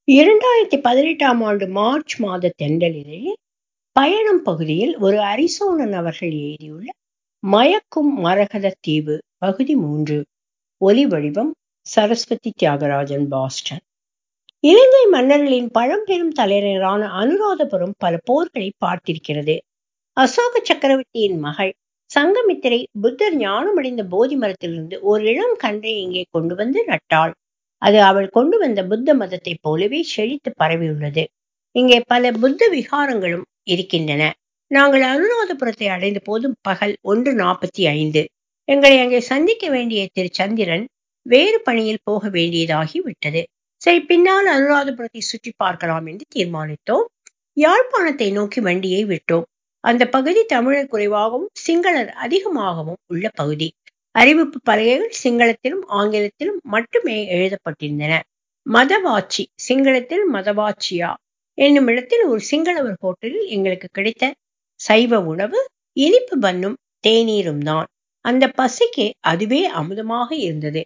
இரண்டாயிரத்தி பதினெட்டாம் ஆண்டு மார்ச் மாத தென்றலிதழில் பயணம் பகுதியில் ஒரு அரிசோனன் அவர்கள் எழுதியுள்ள மயக்கும் மரகத தீவு பகுதி மூன்று ஒலி வடிவம் சரஸ்வதி தியாகராஜன் பாஸ்டன் இலங்கை மன்னர்களின் பழம்பெரும் தலைநகரான அனுராதபுரம் பல போர்களை பார்த்திருக்கிறது அசோக சக்கரவர்த்தியின் மகள் சங்கமித்திரை புத்தர் ஞானமடைந்த போதி மரத்திலிருந்து ஒரு இளம் கன்றை இங்கே கொண்டு வந்து நட்டாள் அது அவள் கொண்டு வந்த புத்த மதத்தைப் போலவே செழித்து பரவியுள்ளது இங்கே பல புத்த விகாரங்களும் இருக்கின்றன நாங்கள் அனுராதபுரத்தை அடைந்த போதும் பகல் ஒன்று நாற்பத்தி ஐந்து எங்களை அங்கே சந்திக்க வேண்டிய திரு சந்திரன் வேறு பணியில் போக வேண்டியதாகி விட்டது சரி பின்னால் அனுராதபுரத்தை சுற்றி பார்க்கலாம் என்று தீர்மானித்தோம் யாழ்ப்பாணத்தை நோக்கி வண்டியை விட்டோம் அந்த பகுதி தமிழர் குறைவாகவும் சிங்களர் அதிகமாகவும் உள்ள பகுதி அறிவிப்பு பலகைகள் சிங்களத்திலும் ஆங்கிலத்திலும் மட்டுமே எழுதப்பட்டிருந்தன மதவாச்சி சிங்களத்தில் மதவாச்சியா என்னும் இடத்தில் ஒரு சிங்களவர் ஹோட்டலில் எங்களுக்கு கிடைத்த சைவ உணவு இனிப்பு பண்ணும் தேநீரும் தான் அந்த பசிக்கு அதுவே அமுதமாக இருந்தது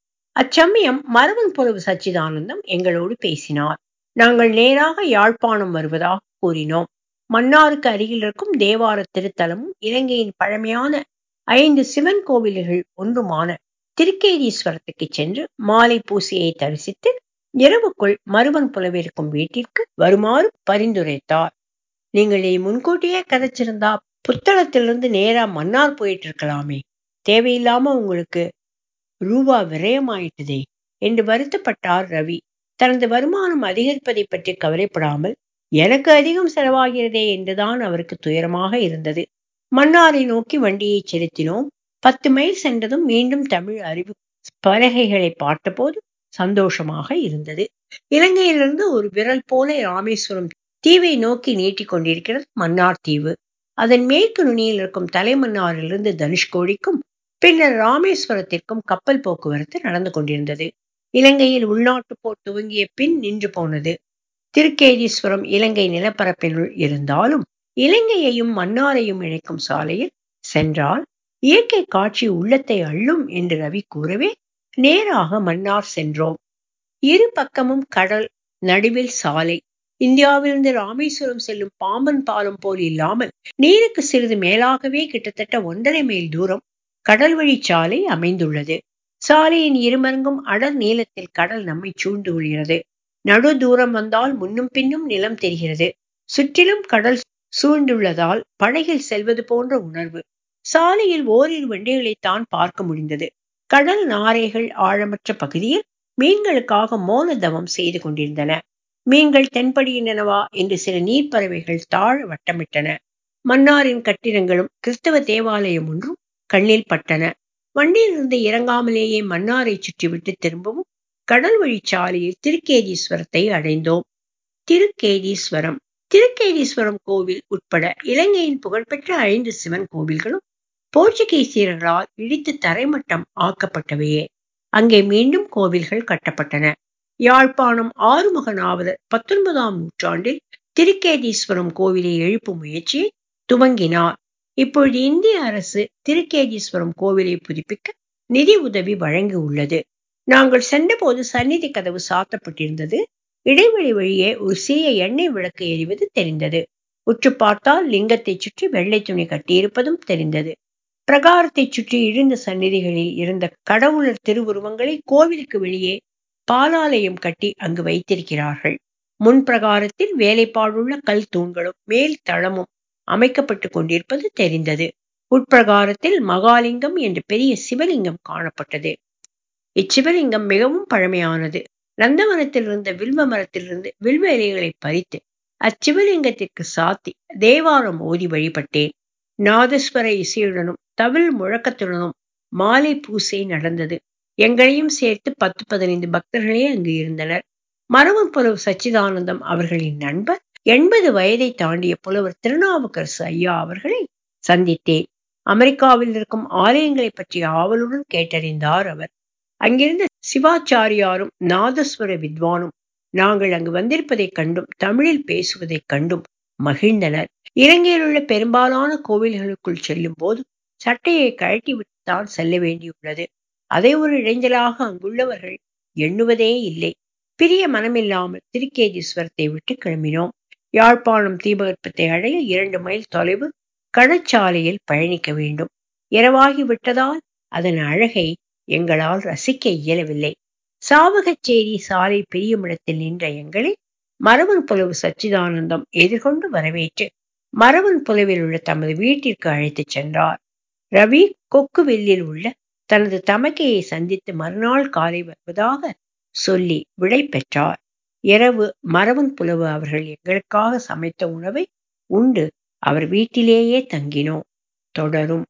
அச்சமயம் மரவன் பொலவு சச்சிதானந்தம் எங்களோடு பேசினார் நாங்கள் நேராக யாழ்ப்பாணம் வருவதாக கூறினோம் மன்னாருக்கு அருகில் இருக்கும் தேவார திருத்தலமும் இலங்கையின் பழமையான ஐந்து சிவன் கோவில்கள் ஒன்றுமான திருக்கேதீஸ்வரத்துக்கு சென்று மாலை பூசையை தரிசித்து இரவுக்குள் மருவன் புலவிருக்கும் வீட்டிற்கு வருமாறு பரிந்துரைத்தார் நீங்கள் இதை முன்கூட்டியே கதைச்சிருந்தா புத்தளத்திலிருந்து நேரா மன்னார் போயிட்டு இருக்கலாமே தேவையில்லாம உங்களுக்கு ரூபா விரயமாயிட்டதே என்று வருத்தப்பட்டார் ரவி தனது வருமானம் அதிகரிப்பதை பற்றி கவலைப்படாமல் எனக்கு அதிகம் செலவாகிறதே என்றுதான் அவருக்கு துயரமாக இருந்தது மன்னாரை நோக்கி வண்டியை செலுத்தினோம் பத்து மைல் சென்றதும் மீண்டும் தமிழ் அறிவு பலகைகளை பார்த்தபோது சந்தோஷமாக இருந்தது இலங்கையிலிருந்து ஒரு விரல் போல ராமேஸ்வரம் தீவை நோக்கி நீட்டிக் கொண்டிருக்கிறது மன்னார் தீவு அதன் மேற்கு நுனியில் இருக்கும் தலைமன்னாரிலிருந்து தனுஷ்கோடிக்கும் பின்னர் ராமேஸ்வரத்திற்கும் கப்பல் போக்குவரத்து நடந்து கொண்டிருந்தது இலங்கையில் உள்நாட்டு போர் துவங்கிய பின் நின்று போனது திருக்கேதீஸ்வரம் இலங்கை நிலப்பரப்பினுள் இருந்தாலும் இலங்கையையும் மன்னாரையும் இணைக்கும் சாலையில் சென்றால் இயற்கை காட்சி உள்ளத்தை அள்ளும் என்று ரவி கூறவே நேராக மன்னார் சென்றோம் இரு பக்கமும் கடல் நடுவில் சாலை இந்தியாவிலிருந்து ராமேஸ்வரம் செல்லும் பாம்பன் பாலம் போல் இல்லாமல் நீருக்கு சிறிது மேலாகவே கிட்டத்தட்ட ஒன்றரை மைல் தூரம் கடல் வழி சாலை அமைந்துள்ளது சாலையின் இருமருங்கும் அடர் நீளத்தில் கடல் நம்மை சூழ்ந்து கொள்கிறது நடு தூரம் வந்தால் முன்னும் பின்னும் நிலம் தெரிகிறது சுற்றிலும் கடல் சூழ்ந்துள்ளதால் படகில் செல்வது போன்ற உணர்வு சாலையில் ஓரிரு வண்டிகளைத்தான் பார்க்க முடிந்தது கடல் நாரைகள் ஆழமற்ற பகுதியில் மீன்களுக்காக மோனதவம் செய்து கொண்டிருந்தன மீன்கள் தென்படுகின்றனவா என்று சில நீர்ப்பறவைகள் தாழ வட்டமிட்டன மன்னாரின் கட்டிடங்களும் கிறிஸ்தவ தேவாலயம் ஒன்றும் கண்ணில் பட்டன வண்டியிலிருந்து இறங்காமலேயே மன்னாரை சுற்றிவிட்டு திரும்பவும் கடல் வழி சாலையில் திருக்கேதீஸ்வரத்தை அடைந்தோம் திருக்கேதீஸ்வரம் திருக்கேதீஸ்வரம் கோவில் உட்பட இலங்கையின் புகழ்பெற்ற ஐந்து சிவன் கோவில்களும் போர்ச்சுகீசியர்களால் இடித்து தரைமட்டம் ஆக்கப்பட்டவையே அங்கே மீண்டும் கோவில்கள் கட்டப்பட்டன யாழ்ப்பாணம் ஆறுமுக நாவலர் பத்தொன்பதாம் நூற்றாண்டில் திருக்கேதீஸ்வரம் கோவிலை எழுப்பும் முயற்சியை துவங்கினார் இப்பொழுது இந்திய அரசு திருக்கேதீஸ்வரம் கோவிலை புதுப்பிக்க நிதி உதவி வழங்கி உள்ளது நாங்கள் சென்றபோது சந்நிதி கதவு சாத்தப்பட்டிருந்தது இடைவெளி வழியே ஒரு சிறிய எண்ணெய் விளக்கு எரிவது தெரிந்தது உற்று பார்த்தால் லிங்கத்தை சுற்றி வெள்ளை துணி கட்டியிருப்பதும் தெரிந்தது பிரகாரத்தை சுற்றி இழிந்த சந்நிதிகளில் இருந்த கடவுளர் திருவுருவங்களை கோவிலுக்கு வெளியே பாலாலயம் கட்டி அங்கு வைத்திருக்கிறார்கள் முன் பிரகாரத்தில் வேலைப்பாடுள்ள கல் தூண்களும் மேல் தளமும் அமைக்கப்பட்டு கொண்டிருப்பது தெரிந்தது உட்பிரகாரத்தில் மகாலிங்கம் என்ற பெரிய சிவலிங்கம் காணப்பட்டது இச்சிவலிங்கம் மிகவும் பழமையானது நந்தவனத்தில் இருந்த வில்வ மரத்திலிருந்து வில்வ இலைகளை பறித்து அச்சிவலிங்கத்திற்கு சாத்தி தேவாரம் ஓதி வழிபட்டேன் நாதஸ்வர இசையுடனும் தவில் முழக்கத்துடனும் மாலை பூசை நடந்தது எங்களையும் சேர்த்து பத்து பதினைந்து பக்தர்களே அங்கு இருந்தனர் மரவன் புலவு சச்சிதானந்தம் அவர்களின் நண்பர் எண்பது வயதை தாண்டிய புலவர் திருநாவுக்கரசு ஐயா அவர்களை சந்தித்தேன் அமெரிக்காவில் இருக்கும் ஆலயங்களை பற்றிய ஆவலுடன் கேட்டறிந்தார் அவர் அங்கிருந்த சிவாச்சாரியாரும் நாதஸ்வர வித்வானும் நாங்கள் அங்கு வந்திருப்பதைக் கண்டும் தமிழில் பேசுவதைக் கண்டும் மகிழ்ந்தனர் இலங்கையில் உள்ள பெரும்பாலான கோவில்களுக்குள் செல்லும் போது சட்டையை கழட்டி விட்டுத்தான் செல்ல வேண்டியுள்ளது அதை ஒரு இடைஞ்சலாக அங்குள்ளவர்கள் எண்ணுவதே இல்லை பிரிய மனமில்லாமல் திருக்கேதீஸ்வரத்தை விட்டு கிளம்பினோம் யாழ்ப்பாணம் தீபகற்பத்தை அடைய இரண்டு மைல் தொலைவு கடற்சாலையில் பயணிக்க வேண்டும் இரவாகி விட்டதால் அதன் அழகை எங்களால் ரசிக்க இயலவில்லை சாவகச்சேரி சாலை பிரியுமிடத்தில் நின்ற எங்களை மரவன் புலவு சச்சிதானந்தம் எதிர்கொண்டு வரவேற்று மரவன் புலவில் உள்ள தமது வீட்டிற்கு அழைத்துச் சென்றார் ரவி கொக்குவெல்லில் உள்ள தனது தமக்கையை சந்தித்து மறுநாள் காலை வருவதாக சொல்லி விடை பெற்றார் இரவு மரவன் புலவு அவர்கள் எங்களுக்காக சமைத்த உணவை உண்டு அவர் வீட்டிலேயே தங்கினோம் தொடரும்